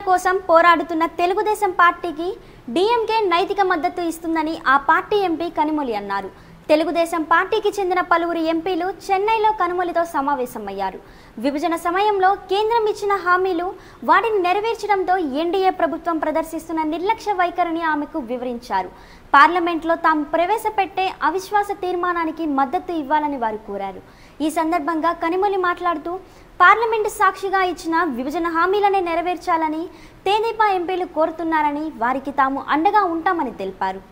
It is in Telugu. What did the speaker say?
కోసం పోరాడుతున్న తెలుగుదేశం పార్టీకి డీఎంకే నైతిక మద్దతు ఇస్తుందని ఆ పార్టీ ఎంపీ కనిమొలి అన్నారు తెలుగుదేశం పార్టీకి చెందిన పలువురు ఎంపీలు చెన్నైలో కనుమొలితో సమావేశమయ్యారు విభజన సమయంలో కేంద్రం ఇచ్చిన హామీలు వాటిని నెరవేర్చడంతో ఎన్డీఏ ప్రభుత్వం ప్రదర్శిస్తున్న నిర్లక్ష్య వైఖరిని ఆమెకు వివరించారు పార్లమెంట్లో తాము ప్రవేశపెట్టే అవిశ్వాస తీర్మానానికి మద్దతు ఇవ్వాలని వారు కోరారు ఈ సందర్భంగా కనిమొలి మాట్లాడుతూ పార్లమెంటు సాక్షిగా ఇచ్చిన విభజన హామీలనే నెరవేర్చాలని తేదీపా ఎంపీలు కోరుతున్నారని వారికి తాము అండగా ఉంటామని తెలిపారు